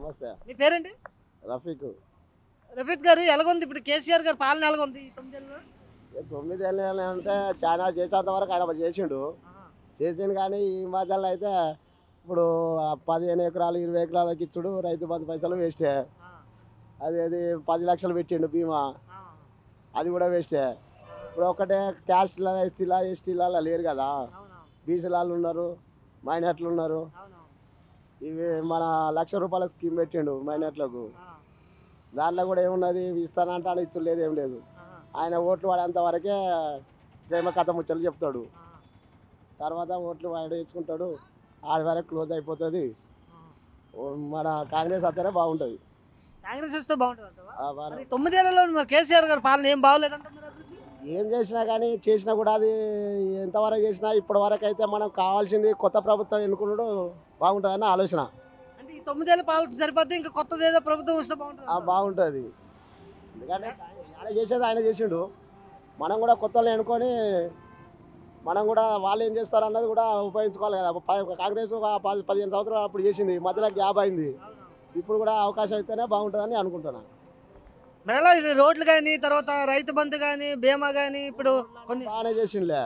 నమస్తే మీ పేరేంటి రఫీక్ రఫీద్ గారు ఎలాగుంది ఇప్పుడు కేసీఆర్ గారు పాలన ఎలాగుంది ఈ తొమ్మిదేళ్ళలో ఏ తొమ్మిది ఏళ్ళు అంటే చాలా చేసేంత వరకు ఆయన చేసిండు చేసిండు కానీ ఈ మధ్యలో అయితే ఇప్పుడు ఆ పదిహేను ఎకరాలు ఇరవై ఎకరాలకి ఇచ్చుడు రైతు బంధు పైసలు వేస్టే అది అది పది లక్షలు పెట్టిండు బీమా అది కూడా వేస్టే ఇప్పుడు ఒకటే క్యాస్ట్లో ఎస్సీలా ఎస్టీలలో లేరు కదా బీసీలాలు ఉన్నారు మైనట్లు ఉన్నారు ఇవి మన లక్ష రూపాయల స్కీమ్ పెట్టిండు మైనట్లకు దాంట్లో కూడా ఏమున్నది ఇస్తానంటే ఇచ్చు లేదు ఏం లేదు ఆయన ఓట్లు వాడేంత వరకే ప్రేమ కథ ముచ్చలు చెప్తాడు తర్వాత ఓట్లు వాడు వేసుకుంటాడు ఆడి వరకు క్లోజ్ అయిపోతుంది ఓ మన కాంగ్రెస్ అత్తనే బాగుంటుంది కాంగ్రెస్ వస్తే బాగుంటుంది అంటావా? ఆ వారం మరి తొమ్మిదేళ్లలో మరి కేసీఆర్ గారు పాలన ఏం బాగోలేదంట మరి అభివృద్ధి? ఏం చేసినా కానీ చేసినా కూడా అది ఎంతవరకు చేసినా ఇప్పటి వరకు అయితే మనం కావాల్సింది కొత్త ప్రభుత్వం ఎన్నుకున్నాడు బాగుంటుందని ఆలోచన అంటే ఈ తొమ్మిదేళ్ళ పాలన సరిపోతే ఇంకా కొత్తది ఏదో ప్రభుత్వం వస్తే బాగుంటుంది ఆ అంటావా? బాగుంటుంది ఎందుకంటే ఆయన చేసేది ఆయన చేసిండు మనం కూడా కొత్త వాళ్ళని ఎన్నుకొని మనం కూడా వాళ్ళు ఏం చేస్తారు అన్నది కూడా ఉపయోగించుకోవాలి కదా ప- కాంగ్రెస్ ఒక పది పదిహేను సంవత్సరాలు అప్పుడు చేసింది మధ్యలో గ్యాప్ అయింది ఇప్పుడు కూడా అవకాశం అయితేనే బాగుంటుందని అనుకుంటున్నాను మరి ఎలా ఇది రోడ్లు కానీ తర్వాత రైతు బంధు కానీ బీమా కానీ ఇప్పుడు కొన్ని బాగానే చేసిండులే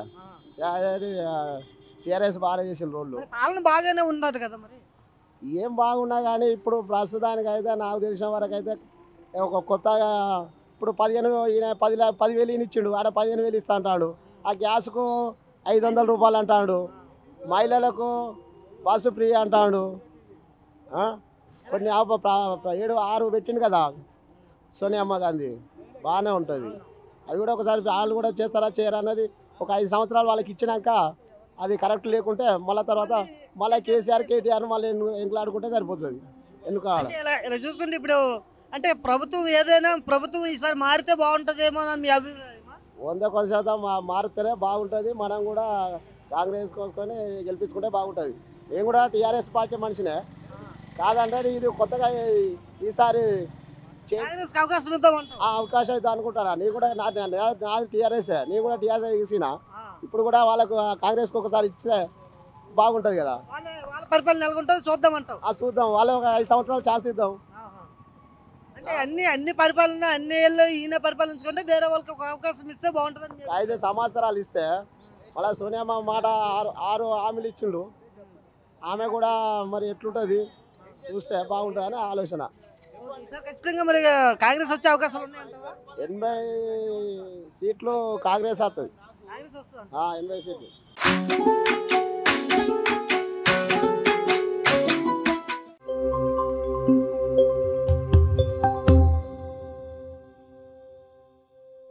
టీఆర్ఎస్ బాగానే చేసిండు రోడ్లు మరి పాలన బాగానే ఉందట కదా మరి ఏం బాగున్నా కానీ ఇప్పుడు ప్రస్తుతానికి అయితే నాకు తెలిసిన వరకు అయితే ఒక కొత్తగా ఇప్పుడు పదిహేను ఈయన పది లా- పదివేలు ఈయన ఇచ్చిండు ఆడ పదిహేను వేలు ఇస్తా అంటాడు ఆ గ్యాస్కు ఐదు వందల రూపాయలు అంటాడు మహిళలకు బస్సు ఫ్రీ అంటాడు ఆ? కొన్ని ఆప- ప్ర- ప్ర- ఏడు ఆరు పెట్టిండు కదా సోనియమ్మ గాంధీ బాగానే ఉంటుంది అవి కూడా ఒకసారి వాళ్ళు కూడా చేస్తారా చేయరా అన్నది ఒక ఐదు సంవత్సరాలు వాళ్ళకి ఇచ్చినాక అది కరెక్ట్ లేకుంటే మళ్ళీ తర్వాత మళ్ళీ కేసీఆర్ కేటీఆర్ మళ్ళీ ఎన్ను- ఎంకులాడుకుంటే సరిపోతుంది ఎన్నుకోవాలి అంటే ఇలా ఇలా చూసుకుంటే ఇప్పుడు అంటే ప్రభుత్వం ఏదైనా ప్రభుత్వం ఈసారి మారితే బాగుంటుందేమో అని మీ అభిప్రాయమా వంద కొంత శాతం మా- మారితేనే బాగుంటుంది మనం కూడా కాంగ్రెస్ కోసుకొని గెలిపించుకుంటే బాగుంటుంది నేను కూడా టీఆర్ఎస్ పార్టీ మనిషినే కాదంటే ఇది కొత్తగా ఈ- ఈసారి చే- కాంగ్రెస్కి అవకాశం ఇద్దామంటావు ఆ అవకాశం అయితే అనుకుంటారా నీ కూడా నా నా- నాది టీఆర్ఎస్ నీ కూడా టీఆర్ఎస్ ఇచ్చిన ఇప్పుడు కూడా వాళ్ళకు ఆ కాంగ్రెస్కి ఒకసారి ఇస్తే బాగుంటుంది కదా వాళ్ళ వాళ్ళ పరిపాలన నెలకొంటుంది చూద్దామంటావు ఆ చూద్దాం వాళ్ళు ఒక ఐదు సంవత్సరాలు ఛాన్స్ ఇద్దాం అంటే అన్ని అన్ని పరిపాలన అన్ని ఏళ్ళు ఈయన పరిపాలించుకుంటే వేరే వాళ్ళకి ఒక అవకాశం ఇస్తే బాగుంటుందని మీరు- ఐదు సంవత్సరాలు ఇస్తే మళ్ళీ సోనియమ్మ మాట ఆరు ఆరు హామీలు ఇచ్చిండు ఆమె కూడా మరి ఎట్లుంటుంది చూస్తే బాగుంటుందని ఆలోచన ఈసారి ఖచ్చితంగా మరి కాంగ్రెస్ వచ్చే అవకాశాలు ఉన్నాయంటావా ఎనభై సీట్లు కాంగ్రెస్ వస్తుంది కాంగ్రెస్ వస్తుంది ఎనభై సీట్లు